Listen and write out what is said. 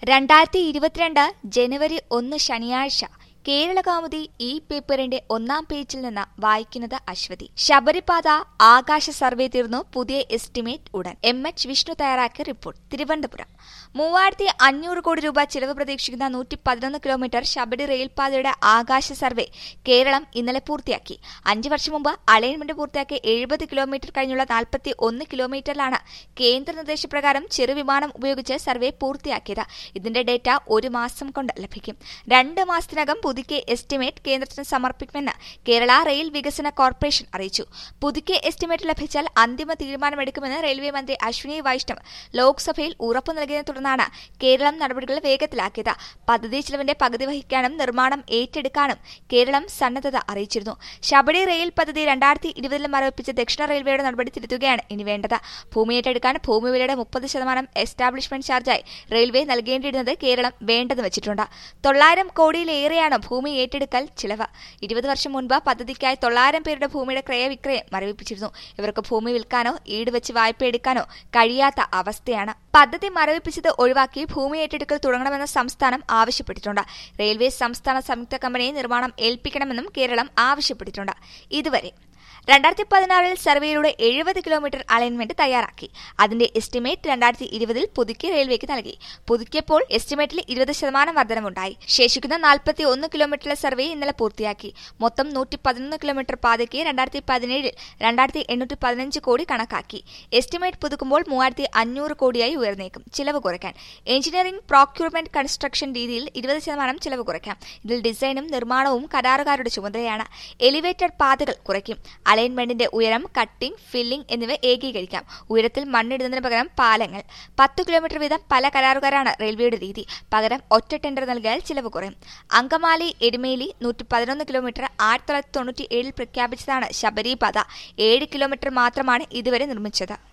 രണ്ടായിരത്തി ഇരുപത്തിരണ്ട് ജനുവരി ഒന്ന് ശനിയാഴ്ച കേരളകൗമുദി ഈ പേപ്പറിന്റെ ഒന്നാം പേജിൽ നിന്ന് വായിക്കുന്നത് അശ്വതി ശബരിപാത ആകാശ സർവേ തീർന്നു പുതിയ എസ്റ്റിമേറ്റ് ഉടൻ എം എച്ച് വിഷ്ണു തയ്യാറാക്കിയ റിപ്പോർട്ട് തിരുവനന്തപുരം മൂവായിരത്തി അഞ്ഞൂറ് കോടി രൂപ ചിലവ് പ്രതീക്ഷിക്കുന്ന നൂറ്റി പതിനൊന്ന് കിലോമീറ്റർ ശബരി റെയിൽപാതയുടെ ആകാശ സർവേ കേരളം ഇന്നലെ പൂർത്തിയാക്കി അഞ്ചു വർഷം മുമ്പ് അലൈൻമെന്റ് പൂർത്തിയാക്കിയ എഴുപത് കിലോമീറ്റർ കഴിഞ്ഞുള്ള നാൽപ്പത്തി ഒന്ന് കിലോമീറ്ററിലാണ് കേന്ദ്ര നിർദ്ദേശപ്രകാരം ചെറുവിമാനം ഉപയോഗിച്ച് സർവേ പൂർത്തിയാക്കിയത് ഇതിന്റെ ഡേറ്റ ഒരു മാസം കൊണ്ട് ലഭിക്കും രണ്ട് മാസത്തിനകം പുതുക്കിയ എസ്റ്റിമേറ്റ് കേന്ദ്രത്തിന് സമർപ്പിക്കുമെന്ന് കേരള റെയിൽ വികസന കോർപ്പറേഷൻ അറിയിച്ചു പുതുക്കിയ എസ്റ്റിമേറ്റ് ലഭിച്ചാൽ അന്തിമ തീരുമാനമെടുക്കുമെന്ന് റെയിൽവേ മന്ത്രി അശ്വിനി വൈഷ്ണവ് ലോക്സഭയിൽ ഉറപ്പു നൽകിയതിനെ തുടർന്നാണ് കേരളം നടപടികൾ വേഗത്തിലാക്കിയത് പദ്ധതി ചെലവിന്റെ പകുതി വഹിക്കാനും നിർമ്മാണം ഏറ്റെടുക്കാനും കേരളം സന്നദ്ധത അറിയിച്ചിരുന്നു ശബരി റെയിൽ പദ്ധതി രണ്ടായിരത്തി ഇരുപതിൽ മരവിപ്പിച്ച ദക്ഷിണ റെയിൽവേയുടെ നടപടി തിരുത്തുകയാണ് ഇനി വേണ്ടത് ഭൂമി ഏറ്റെടുക്കാൻ ഭൂമി വിലയുടെ മുപ്പത് ശതമാനം എസ്റ്റാബ്ലിഷ്മെന്റ് ചാർജായി റെയിൽവേ നൽകേണ്ടിയിരുന്നത് കേരളം വേണ്ടെന്ന് വെച്ചിട്ടുണ്ട് തൊള്ളായിരം കോടിയിലേറെയാണ് ഭൂമി ഏറ്റെടുക്കൽ ചിലവ് ഇരുപത് വർഷം മുൻപ് പദ്ധതിക്കായി തൊള്ളായിരം പേരുടെ ഭൂമിയുടെ ക്രയവിക്രയം മരവിപ്പിച്ചിരുന്നു ഇവർക്ക് ഭൂമി വിൽക്കാനോ ഈട് വെച്ച് വായ്പ എടുക്കാനോ കഴിയാത്ത അവസ്ഥയാണ് പദ്ധതി മരവിപ്പിച്ചത് ഒഴിവാക്കി ഭൂമി ഏറ്റെടുക്കൽ തുടങ്ങണമെന്ന് സംസ്ഥാനം ആവശ്യപ്പെട്ടിട്ടുണ്ട് റെയിൽവേ സംസ്ഥാന സംയുക്ത കമ്പനിയെ നിർമ്മാണം ഏൽപ്പിക്കണമെന്നും കേരളം ആവശ്യപ്പെട്ടിട്ടുണ്ട് ഇതുവരെ രണ്ടായിരത്തി പതിനാറിൽ സർവേയിലൂടെ എഴുപത് കിലോമീറ്റർ അലൈൻമെന്റ് തയ്യാറാക്കി അതിന്റെ എസ്റ്റിമേറ്റ് രണ്ടായിരത്തി ഇരുപതിൽ പുതുക്കി റെയിൽവേക്ക് നൽകി പുതുക്കിയപ്പോൾ എസ്റ്റിമേറ്റിൽ ഇരുപത് ശതമാനം വർധനമുണ്ടായി ശേഷിക്കുന്ന നാൽപ്പത്തി ഒന്ന് കിലോമീറ്ററിലെ സർവേ ഇന്നലെ പൂർത്തിയാക്കി മൊത്തം നൂറ്റി പതിനൊന്ന് കിലോമീറ്റർ പാതയ്ക്ക് രണ്ടായിരത്തി പതിനേഴിൽ രണ്ടായിരത്തി എണ്ണൂറ്റി പതിനഞ്ച് കോടി കണക്കാക്കി എസ്റ്റിമേറ്റ് പുതുക്കുമ്പോൾ മൂവായിരത്തി അഞ്ഞൂറ് കോടിയായി ഉയർന്നേക്കും ചിലവ് കുറയ്ക്കാൻ എഞ്ചിനീയറിംഗ് പ്രോക്യൂർമെന്റ് കൺസ്ട്രക്ഷൻ രീതിയിൽ ഇരുപത് ശതമാനം ചിലവ് കുറയ്ക്കാം ഇതിൽ ഡിസൈനും നിർമ്മാണവും കരാറുകാരുടെ ചുമതലയാണ് എലിവേറ്റഡ് പാതകൾ കുറയ്ക്കും അലൈൻമെന്റിന്റെ ഉയരം കട്ടിംഗ് ഫില്ലിംഗ് എന്നിവ ഏകീകരിക്കാം ഉയരത്തിൽ മണ്ണിടുന്നതിന് പകരം പാലങ്ങൾ പത്ത് കിലോമീറ്റർ വീതം പല കരാറുകാരാണ് റെയിൽവേയുടെ രീതി പകരം ഒറ്റ ടെൻഡർ നൽകിയാൽ ചിലവ് കുറയും അങ്കമാലി എരുമേലി നൂറ്റി പതിനൊന്ന് കിലോമീറ്റർ ആയിരത്തി തൊള്ളായിരത്തി തൊണ്ണൂറ്റി ഏഴിൽ പ്രഖ്യാപിച്ചതാണ് ശബരിപാത ഏഴ് കിലോമീറ്റർ മാത്രമാണ് ഇതുവരെ നിർമ്മിച്ചത്